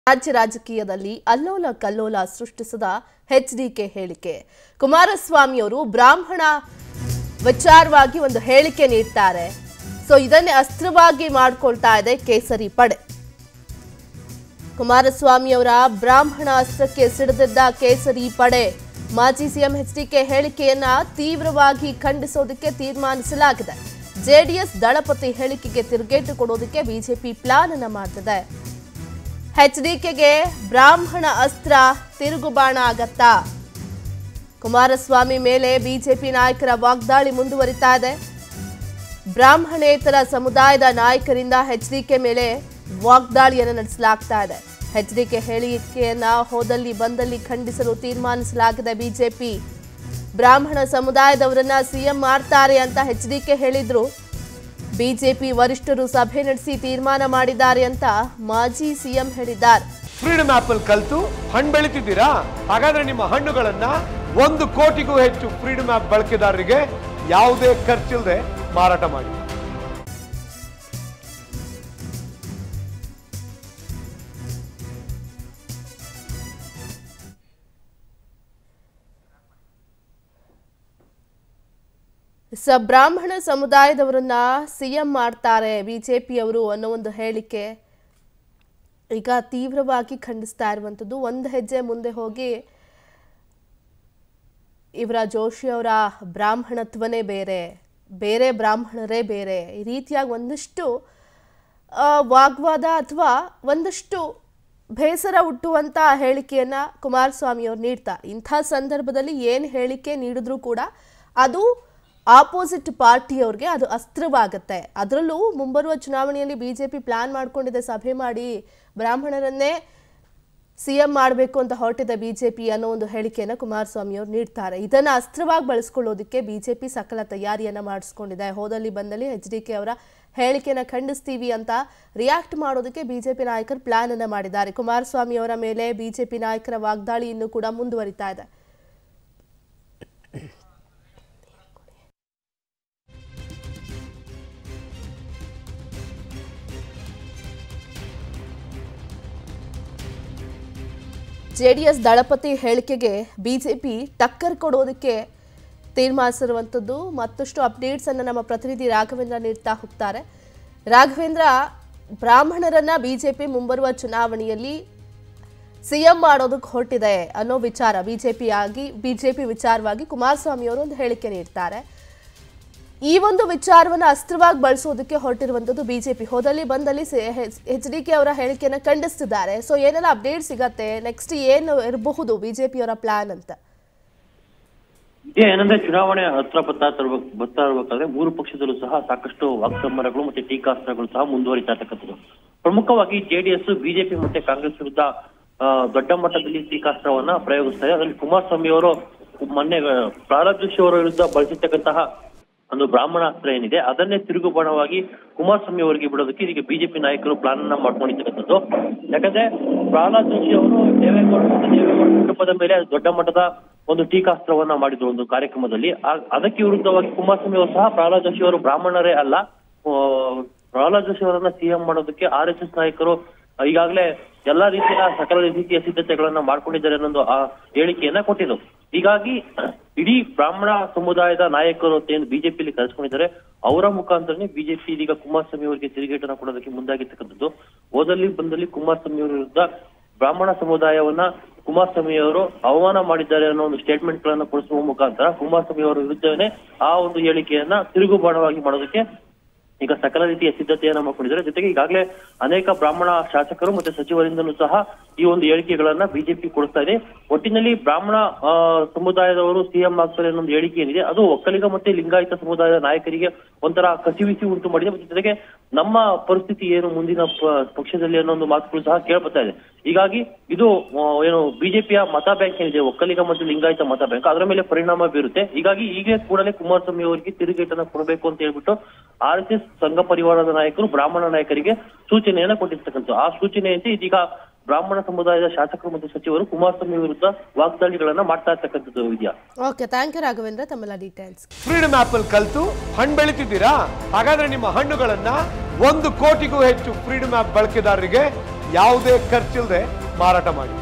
ರಾಜ್ಯ ರಾಜಕೀಯದಲ್ಲಿ ಅಲ್ಲೋಲ ಕಲ್ಲೋಲ ಸೃಷ್ಟಿಸಿದ ಎಚ್ಡಿಕೆ ಹೇಳಿಕೆ ಕುಮಾರಸ್ವಾಮಿಯವರು ಬ್ರಾಹ್ಮಣ ವಿಚಾರವಾಗಿ ಒಂದು ಹೇಳಿಕೆ ನೀಡ್ತಾರೆ ಸೊ ಇದನ್ನೇ ಅಸ್ತ್ರವಾಗಿ ಮಾಡ್ಕೊಳ್ತಾ ಇದೆ ಕೇಸರಿ ಪಡೆ ಕುಮಾರಸ್ವಾಮಿಯವರ ಬ್ರಾಹ್ಮಣ ಅಸ್ತ್ರಕ್ಕೆ ಸಿಡಿದಿದ್ದ ಕೇಸರಿ ಪಡೆ ಮಾಜಿ ಸಿಎಂ ಎಚ್ಡಿಕೆ ಹೇಳಿಕೆಯನ್ನ ತೀವ್ರವಾಗಿ ಖಂಡಿಸೋದಕ್ಕೆ ತೀರ್ಮಾನಿಸಲಾಗಿದೆ ಜೆಡಿಎಸ್ ದಳಪತಿ ಹೇಳಿಕೆಗೆ ತಿರುಗೇಟು ಕೊಡೋದಕ್ಕೆ ಬಿಜೆಪಿ ಪ್ಲಾನ್ ಅನ್ನ ಮಾಡ್ತಿದೆ ಎಚ್ಡಿಕೆಗೆ ಬ್ರಾಹ್ಮಣ ಅಸ್ತ್ರ ತಿರುಗುಬಾಣ ಆಗತ್ತಾ ಕುಮಾರಸ್ವಾಮಿ ಮೇಲೆ ಬಿಜೆಪಿ ನಾಯಕರ ವಾಗ್ದಾಳಿ ಮುಂದುವರಿತಾ ಇದೆ ಬ್ರಾಹ್ಮಣೇತರ ಸಮುದಾಯದ ನಾಯಕರಿಂದ ಎಚ್ಡಿಕೆ ಮೇಲೆ ವಾಗ್ದಾಳಿಯನ್ನು ನಡೆಸಲಾಗ್ತಾ ಇದೆ ಎಚ್ಡಿಕೆ ಹೇಳಿಕೆಯನ್ನ ಹೋದಲ್ಲಿ ಬಂದಲ್ಲಿ ಖಂಡಿಸಲು ತೀರ್ಮಾನಿಸಲಾಗಿದೆ ಬಿಜೆಪಿ ಬ್ರಾಹ್ಮಣ ಸಮುದಾಯದವರನ್ನ ಸಿಎಂ ಮಾಡ್ತಾರೆ ಅಂತ ಎಚ್ಡಿಕೆ ಹೇಳಿದ್ರು ಬಿಜೆಪಿ ವರಿಷ್ಠರು ಸಭೆ ನಡೆಸಿ ತೀರ್ಮಾನ ಮಾಡಿದ್ದಾರೆ ಅಂತ ಮಾಜಿ ಸಿಎಂ ಹೇಳಿದ್ದಾರೆ ಫ್ರೀಡಮ್ ಆಪಲ್ ಕಲ್ತು ಹಣ್ಣು ಬೆಳಿತಿದ್ದೀರಾ ಹಾಗಾದ್ರೆ ನಿಮ್ಮ ಹಣ್ಣುಗಳನ್ನ ಒಂದು ಕೋಟಿಗೂ ಹೆಚ್ಚು ಫ್ರೀಡಮ್ ಆಪ್ ಬಳಕೆದಾರರಿಗೆ ಯಾವುದೇ ಖರ್ಚಿಲ್ಲದೆ ಮಾರಾಟ ಮಾಡಿ ಸ ಬ್ರಾಹ್ಮಣ ಸಮುದಾಯದವರನ್ನ ಸಿಎಂ ಮಾಡ್ತಾರೆ ಬಿಜೆಪಿಯವರು ಅನ್ನೋ ಒಂದು ಹೇಳಿಕೆ ಈಗ ತೀವ್ರವಾಗಿ ಖಂಡಿಸ್ತಾ ಇರುವಂಥದ್ದು ಒಂದು ಹೆಜ್ಜೆ ಮುಂದೆ ಹೋಗಿ ಇವರ ಜೋಶಿ ಅವರ ಬ್ರಾಹ್ಮಣತ್ವನೇ ಬೇರೆ ಬೇರೆ ಬ್ರಾಹ್ಮಣರೇ ಬೇರೆ ಈ ರೀತಿಯಾಗಿ ಒಂದಷ್ಟು ಆ, ವಾಗ್ವಾದ ಅಥವಾ ಒಂದಷ್ಟು ಬೇಸರ ಹುಟ್ಟುವಂಥ ಹೇಳಿಕೆಯನ್ನ ಕುಮಾರಸ್ವಾಮಿ ಅವರು ನೀಡ್ತಾರೆ ಇಂಥ ಸಂದರ್ಭದಲ್ಲಿ ಏನು ಹೇಳಿಕೆ ನೀಡಿದ್ರೂ ಕೂಡ ಅದು ಆಪೋಸಿಟ್ ಪಾರ್ಟಿಯವ್ರಿಗೆ ಅದು ಅಸ್ತ್ರವಾಗುತ್ತೆ ಅದರಲ್ಲೂ ಮುಂಬರುವ ಚುನಾವಣೆಯಲ್ಲಿ ಬಿಜೆಪಿ ಪ್ಲಾನ್ ಮಾಡ್ಕೊಂಡಿದೆ ಸಭೆ ಮಾಡಿ ಬ್ರಾಹ್ಮಣರನ್ನೇ ಸಿಎಂ ಮಾಡಬೇಕು ಅಂತ ಹೊರಟಿದೆ ಬಿಜೆಪಿ ಅನ್ನೋ ಒಂದು ಹೇಳಿಕೆಯನ್ನು ಕುಮಾರಸ್ವಾಮಿ ಅವರು ನೀಡ್ತಾರೆ ಇದನ್ನ ಅಸ್ತ್ರವಾಗಿ ಬಳಸ್ಕೊಳ್ಳೋದಕ್ಕೆ ಬಿಜೆಪಿ ಸಕಲ ತಯಾರಿಯನ್ನ ಮಾಡಿಸ್ಕೊಂಡಿದೆ ಹೋದಲ್ಲಿ ಬಂದಲ್ಲಿ ಎಚ್ ಡಿ ಕೆ ಅವರ ಹೇಳಿಕೆನ ಖಂಡಿಸ್ತೀವಿ ಅಂತ ರಿಯಾಕ್ಟ್ ಮಾಡೋದಕ್ಕೆ ಬಿಜೆಪಿ ನಾಯಕರು ಪ್ಲಾನ್ ಅನ್ನ ಮಾಡಿದ್ದಾರೆ ಕುಮಾರಸ್ವಾಮಿ ಅವರ ಮೇಲೆ ಬಿಜೆಪಿ ನಾಯಕರ ವಾಗ್ದಾಳಿ ಇನ್ನೂ ಕೂಡ ಮುಂದುವರಿತಾ ಇದೆ ಜೆಡಿಎಸ್ ದಳಪತಿ ಹೇಳಿಕೆಗೆ ಬಿಜೆಪಿ ಟಕ್ಕರ್ ಕೊಡೋದಕ್ಕೆ ತೀರ್ಮಾನಿಸಿರುವಂಥದ್ದು ಮತ್ತಷ್ಟು ಅಪ್ಡೇಟ್ಸ್ ಅನ್ನು ನಮ್ಮ ಪ್ರತಿನಿಧಿ ರಾಘವೇಂದ್ರ ನೀಡ್ತಾ ಹೋಗ್ತಾರೆ ರಾಘವೇಂದ್ರ ಬ್ರಾಹ್ಮಣರನ್ನ ಬಿಜೆಪಿ ಮುಂಬರುವ ಚುನಾವಣೆಯಲ್ಲಿ ಸಿಎಂ ಮಾಡೋದಕ್ಕೆ ಹೊರಟಿದೆ ಅನ್ನೋ ವಿಚಾರ ಬಿಜೆಪಿ ಆಗಿ ಬಿಜೆಪಿ ವಿಚಾರವಾಗಿ ಕುಮಾರಸ್ವಾಮಿ ಅವರು ಒಂದು ಹೇಳಿಕೆ ನೀಡ್ತಾರೆ ಈ ಒಂದು ವಿಚಾರವನ್ನು ಅಸ್ತ್ರವಾಗಿ ಬಳಸೋದಕ್ಕೆ ಹೊರಟಿರುವಂಥದ್ದು ಬಿಜೆಪಿ ಹೋದಲ್ಲಿ ಬಂದಲ್ಲಿ ಎಚ್ ಡಿ ಕೆ ಅವರ ಹೇಳಿಕೆಯನ್ನು ಖಂಡಿಸ್ತಿದ್ದಾರೆ ಸೊ ಏನೆಲ್ಲ ಅಪ್ಡೇಟ್ ಸಿಗತ್ತೆ ನೆಕ್ಸ್ಟ್ ಏನು ಇರಬಹುದು ಬಿಜೆಪಿಯವರ ಪ್ಲಾನ್ ಅಂತ ಇದೇ ಏನಂದ್ರೆ ಚುನಾವಣೆ ಹತ್ರ ಬರ್ತಾ ತರ್ಬೇಕು ಬರ್ತಾ ಇರ್ಬೇಕಾದ್ರೆ ಮೂರು ಪಕ್ಷದಲ್ಲೂ ಸಹ ಸಾಕಷ್ಟು ವಾಕ್ಸಮರಗಳು ಮತ್ತೆ ಟೀಕಾಸ್ತ್ರಗಳು ಸಹ ಮುಂದುವರಿತಾ ಇರ್ತಕ್ಕಂಥದ್ದು ಪ್ರಮುಖವಾಗಿ ಜೆಡಿಎಸ್ ಬಿಜೆಪಿ ಮತ್ತೆ ಕಾಂಗ್ರೆಸ್ ವಿರುದ್ಧ ಆ, ದೊಡ್ಡ ಮಟ್ಟದಲ್ಲಿ ಟೀಕಾಸ್ತ್ರವನ್ನ ಪ್ರಯೋಗಿಸ್ತಾ ಇದೆ ಅದರಲ್ಲಿ ಕುಮಾರಸ್ವಾಮಿ ಅವರು ಮೊನ್ನೆ ಆ, ಪ್ರಹ್ಲಾದ್ ಜೋಶಿ ಅವರ ವಿರುದ್ಧ ಬಳಸಿರ್ತಕ್ಕಂತಹ ಒಂದು ಬ್ರಾಹ್ಮಣಾಸ್ತ್ರ ಏನಿದೆ ಅದನ್ನೇ ತಿರುಗುಬಾಣವಾಗಿ ಕುಮಾರಸ್ವಾಮಿ ಅವರಿಗೆ ಬಿಡೋದಕ್ಕೆ ಇದೀಗ ಬಿಜೆಪಿ ನಾಯಕರು ಪ್ಲಾನ್ ಅನ್ನ ಮಾಡ್ಕೊಂಡಿರ್ತಕ್ಕಂಥದ್ದು ಯಾಕಂದ್ರೆ ಪ್ರಹ್ಲಾದ್ ಜೋಶಿ ಅವರು ದೇವೇಗೌಡ ಮತ್ತು ದೇವೇಗೌಡ ಕುಟುಂಬದ ಮೇಲೆ ದೊಡ್ಡ ಮಟ್ಟದ ಒಂದು ಟೀಕಾಸ್ತ್ರವನ್ನ ಮಾಡಿದ್ರು ಒಂದು ಕಾರ್ಯಕ್ರಮದಲ್ಲಿ ಆ- ಅದಕ್ಕೆ ವಿರುದ್ಧವಾಗಿ ಕುಮಾರಸ್ವಾಮಿ ಅವರು ಸಹ ಪ್ರಹ್ಲಾದ್ ಜೋಶಿ ಅವರು ಬ್ರಾಹ್ಮಣರೇ ಅಲ್ಲ ಆ, ಪ್ರಹ್ಲಾದ್ ಜೋಶಿ ಅವರನ್ನ ಸಿಎಂ ಮಾಡೋದಕ್ಕೆ ಆರ್ ಎಸ್ ಎಸ್ ನಾಯಕರು ಈಗಾಗಲೇ ಎಲ್ಲಾ ರೀತಿಯ ಸಕಲ ರೀತಿಯ ಸಿದ್ಧತೆಗಳನ್ನ ಮಾಡ್ಕೊಂಡಿದ್ದಾರೆ ಅನ್ನೊಂದು ಆ ಹೇಳಿಕೆಯನ್ನ ಕೊಟ್ಟಿದ್ರು ಹೀಗಾಗಿ ಇಡೀ ಬ್ರಾಹ್ಮಣ ಸಮುದಾಯದ ನಾಯಕರು ಅಂತ ಏನು ಬಿಜೆಪಿಯಲ್ಲಿ ಕರೆಸ್ಕೊಂಡಿದ್ದಾರೆ ಅವರ ಮುಖಾಂತರನೇ ಬಿಜೆಪಿ ಇದೀಗ ಕುಮಾರಸ್ವಾಮಿ ಅವರಿಗೆ ತಿರುಗೇಟನ್ನ ಕೊಡೋದಕ್ಕೆ ಮುಂದಾಗಿರ್ತಕ್ಕಂಥದ್ದು ಓದಲ್ಲಿ ಬಂದಲ್ಲಿ ಕುಮಾರಸ್ವಾಮಿ ಅವರ ವಿರುದ್ಧ ಬ್ರಾಹ್ಮಣ ಸಮುದಾಯವನ್ನ ಕುಮಾರಸ್ವಾಮಿ ಅವರು ಅವಮಾನ ಮಾಡಿದ್ದಾರೆ ಅನ್ನೋ ಒಂದು ಸ್ಟೇಟ್ಮೆಂಟ್ ಗಳನ್ನ ಕೊಡಿಸುವ ಮುಖಾಂತರ ಕುಮಾರಸ್ವಾಮಿ ಅವರ ವಿರುದ್ಧವೇ ಆ ಒಂದು ಹೇಳಿಕೆಯನ್ನ ತಿರುಗುಬಾಣವಾಗಿ ಮಾಡೋದಕ್ಕೆ ಈಗ ಸಕಲ ರೀತಿಯ ಸಿದ್ಧತೆಯನ್ನ ಮಾಡ್ಕೊಂಡಿದ್ದಾರೆ ಜೊತೆಗೆ ಈಗಾಗಲೇ ಅನೇಕ ಬ್ರಾಹ್ಮಣ ಶಾಸಕರು ಮತ್ತೆ ಸಚಿವರಿಂದಲೂ ಸಹ ಈ ಒಂದು ಹೇಳಿಕೆಗಳನ್ನ ಬಿಜೆಪಿ ಕೊಡ್ತಾ ಇದೆ ಒಟ್ಟಿನಲ್ಲಿ ಬ್ರಾಹ್ಮಣ ಆ, ಸಮುದಾಯದವರು ಸಿಎಂ ಆಗ್ತಾರೆ ಅನ್ನೋ ಒಂದು ಹೇಳಿಕೆ ಏನಿದೆ ಅದು ಒಕ್ಕಲಿಗ ಮತ್ತೆ ಲಿಂಗಾಯತ ಸಮುದಾಯದ ನಾಯಕರಿಗೆ ಒಂಥರ ಕಸಿವಿಸಿ ಉಂಟು ಮಾಡಿದೆ ಮತ್ತೆ ಜೊತೆಗೆ ನಮ್ಮ ಪರಿಸ್ಥಿತಿ ಏನು ಮುಂದಿನ ಪ- ಪಕ್ಷದಲ್ಲಿ ಅನ್ನೋ ಒಂದು ಮಾತುಗಳು ಸಹ ಕೇಳ್ಬರ್ತಾ ಇದೆ ಹೀಗಾಗಿ ಇದು ಆ, ಏನು ಬಿಜೆಪಿಯ ಮತ ಬ್ಯಾಂಕ್ ಏನಿದೆ ಒಕ್ಕಲಿಗ ಮತ್ತು ಲಿಂಗಾಯತ ಮತ ಬ್ಯಾಂಕ್ ಅದರ ಮೇಲೆ ಪರಿಣಾಮ ಬೀರುತ್ತೆ ಹೀಗಾಗಿ ಈಗ ಕೂಡಲೇ ಕುಮಾರಸ್ವಾಮಿ ಅವರಿಗೆ ತಿರುಗೇಟನ್ನ ಕೊಡಬೇಕು ಅಂತ ಹೇಳ್ಬಿಟ್ಟು ಆರ್ ಎಸ್ ಎಸ್ ಸಂಘ ಪರಿವಾರದ ನಾಯಕರು ಬ್ರಾಹ್ಮಣ ನಾಯಕರಿಗೆ ಸೂಚನೆಯನ್ನ ಕೊಟ್ಟಿರ್ತಕ್ಕಂಥ ಆ ಸೂಚನೆಯಂತೆ ಇದೀಗ ಬ್ರಾಹ್ಮಣ ಸಮುದಾಯದ ಶಾಸಕರು ಮತ್ತು ಸಚಿವರು ಕುಮಾರಸ್ವಾಮಿ ವಿರುದ್ಧ ವಾಗ್ದಾಳಿಗಳನ್ನ ಮಾಡ್ತಾ ಇರ್ತಕ್ಕಂಥದ್ದು Vidya okay thank you Raghavendra ತಮ್ಮೆಲ್ಲ ಡೀಟೇಲ್ಸ್ ಫ್ರೀಡಮ್ ಆಪಲ್ ಕಲ್ತು ಹಣ್ಣು ಬೆಳಿತಿದ್ದೀರಾ ಹಾಗಾದ್ರೆ ನಿಮ್ಮ ಹಣ್ಣುಗಳನ್ನ ಒಂದು ಕೋಟಿಗೂ ಹೆಚ್ಚು ಫ್ರೀಡಮ್ ಆಪ್ ಬಳಕೆದಾರರಿಗೆ ಯಾವುದೇ ಖರ್ಚಿಲ್ಲದೆ ಮಾರಾಟ ಮಾಡಿ